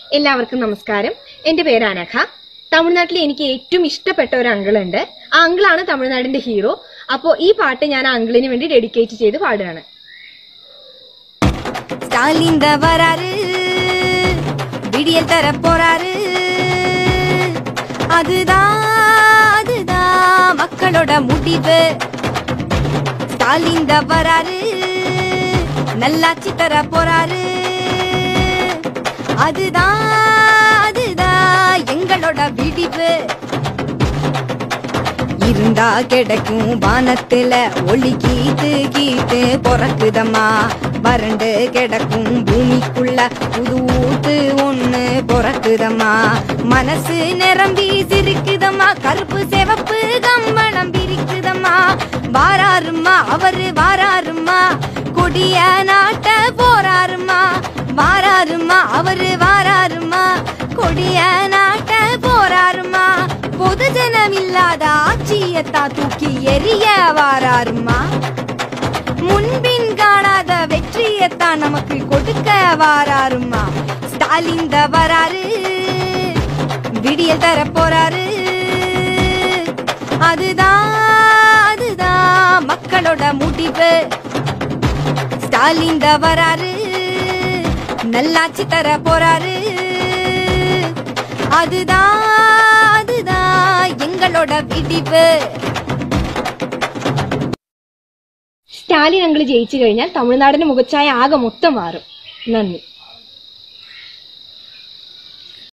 എല്ലാവർക്കും നമസ്കാരം എന്റെ പേര് അനഘ തമിഴ്നാട്ടിൽ എനിക്ക് ഏറ്റവും ഇഷ്ടപ്പെട്ട ഒരു അങ്കിളുണ്ട് ആ അങ്കിളാണ് തമിഴ്നാടിന്റെ ഹീറോ അപ്പോ ഈ പാട്ട് ഞാൻ ആ അങ്കിളിന് വേണ്ടി ഡെഡിക്കേറ്റ് ചെയ്ത് പാടുകയാണ് ஸ்டாலின் தான் வராரு விடியல் தர போறாரு அதுதான் அதுதான் மக்களோட முடிவு ஸ்டாலின் தான் வராரு நல்லாட்சி தர போறாரு அதுதான் அதுதான் எங்களோட விடிவு இருந்தா கிடைக்கும் வானத்துல ஒளி கீத்து கீத்து பொறக்குதம்மா வறண்டு கிடக்கும் பூமிக்குள்ள புது ஊத்து ஒண்ணு பொறக்குதம்மா மனசு நிரம்பி சிரிக்குதம்மா கருப்பு சிவப்பு கம்பளம் பிரிக்குதம்மா வாராருமா அவரு வாராருமா கொடிய நாட்ட போறாருமா வாராருமா அவரு வாராருமா கொடிய நாட்ட போறாருமா பொது ஜனம் இல்லாத ஆட்சியத்தா தூக்கி எரிய வாராருமா முன்பின் காணாத வெற்றியத்தான் நமக்கு கொடுக்க வாராருமா ஸ்டாலின் த வராரு விடியல் தர போறாரு அதுதான் அதுதான் மக்களோட முடிவு ஸ்டாலின் த வராரு நல்லாட்சி தர போறாரு அதுதான் அதுதான் எங்களோட விடிவு സ്റ്റാലിൻ അങ്കിൾ ജയിച്ചു കഴിഞ്ഞാൽ തമിഴ്നാടിന്റെ മുഖച്ഛായ ആകെ മൊത്തം മാറും നന്ദി